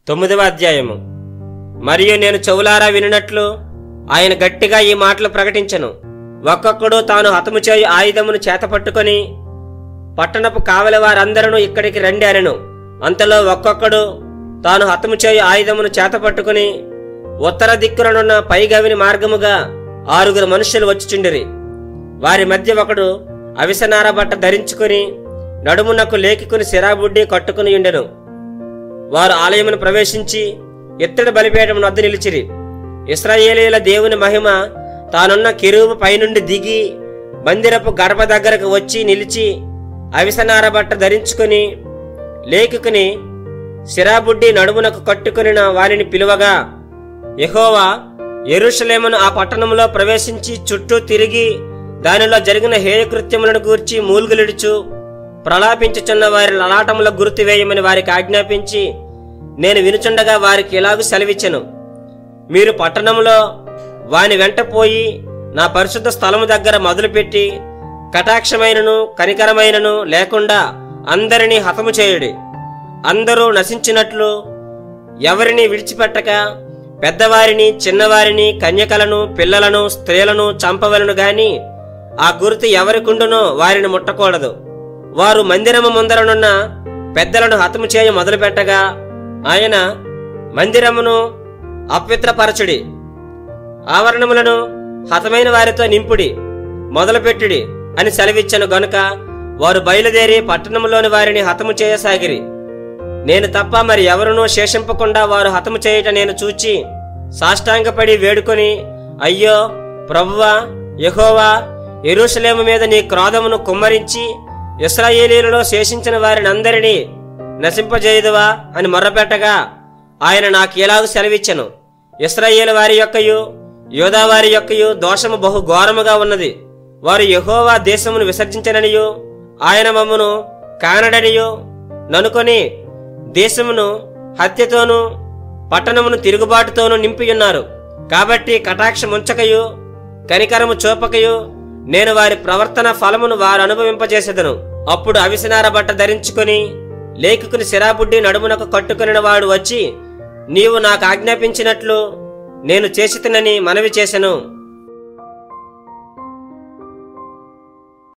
తొమ్మిదవ అధ్యాయము మరియు నేను చెవులారా వినున్నట్లు ఆయన గట్టిగా ఈ మాటలు ప్రకటించను ఒక్కొక్కడు తాను హతము చేయు ఆయుధమును చేతపట్టుకొని పట్టణపు కావలి వారందరూ ఇక్కడికి రండి అనెను అంతలో ఒక్కొక్కడు తాను హతము చేయు ఆయుధమును చేతపట్టుకుని ఉత్తర దిక్కుననున్న పైగవిని మార్గముగా ఆరుగురు మనుష్యులు వచ్చిచుండిరి వారి మధ్య ఒకడు అవిసనార బట్ట ధరించుకుని నడుమునకు లేకికుని సిరాబుడ్డి కట్టుకుని ఉండెను వారు ఆలయమును ప్రవేశించి ఎత్తడి బలిపీఠమును వద్ద నిలిచిరి ఇస్రాయేలీల దేవుని మహిమ తానున్న కిరువు పైనుండి దిగి మందిరపు గడప దగ్గరకు వచ్చి నిలిచి అవిసనార బట్ట ధరించుకుని లేకుకుని సిరాబుడ్డి నడుమునకు కట్టుకుని వారిని పిలువగా యెహోవా యెరూషలేమును ఆ పట్టణంలో ప్రవేశించి చుట్టూ తిరిగి దానిలో జరిగిన హేయకృత్యములను గూర్చి మూల్గులిడుచు ప్రలాపించుచున్న వారి లలాటముల గుర్తు వేయమని వారికి ఆజ్ఞాపించి నేను వినుచుండగా వారికి ఇలాగూ సెలవిచ్చెను మీరు పట్టణంలో వాని వెంట పోయి నా పరిశుద్ధ స్థలము దగ్గర మొదలుపెట్టి కటాక్షమైనను కనికరమైనను లేకుండా అందరినీ హతము చేయుడి అందరూ నశించినట్లు ఎవరిని విడిచిపెట్టక పెద్దవారిని చిన్నవారిని కన్యకలను పిల్లలను స్త్రీలను చంపవలను గాని ఆ గుర్తు ఎవరికుండునో వారిని ముట్టకూడదు వారు మందిరము ముందరనున్న పెద్దలను హతము చేయ మొదలుపెట్టగా ఆయన మందిరమును అపవిత్రపరచుడి ఆవరణములను హతమైన వారితో నింపుడి మొదలుపెట్టుడి అని సెలవిచ్చను గనుక వారు బయలుదేరి పట్టణంలోని వారిని హతము చేయసాగిరి నేను తప్ప మరి ఎవరునూ శేషింపకుండా వారు హతము చేయుట నేను చూచి సాష్టాంగపడి వేడుకొని అయ్యో ప్రభువా యెహోవా యెరూషలేము మీద నీ క్రోధమును కుమ్మరించి ఇస్రాయేలీలలో శేషించిన వారిని అందరినీ నశింపజేయుదువా అని మొర్రపెట్టగా ఆయన నాకు ఎలాగూ సెలవిచ్చెను ఇస్రాయేల్ వారి యొక్కయు యోధా వారి యొక్కయు దోషము బహు ఘోరముగా ఉన్నది వారు యెహోవా దేశమును విసర్జించననియు ఆయన మమ్మను కానడనియు ననుకొని దేశమును హత్యతోనూ పట్టణమును తిరుగుబాటుతోనూ నింపియున్నారు కాబట్టి కటాక్షముంచకయు కనికరము చూపకయు నేను వారి ప్రవర్తన ఫలమును వారు అనుభవింపజేసేదను అప్పుడు అవిసనార బట్ట ధరించుకొని లేఖకుని సిరాబుడ్డి నడుమునకు కట్టుకుని వాడు వచ్చి నీవు నాకు ఆజ్ఞాపించినట్లు నేను చేసితినని మనవి చేసెను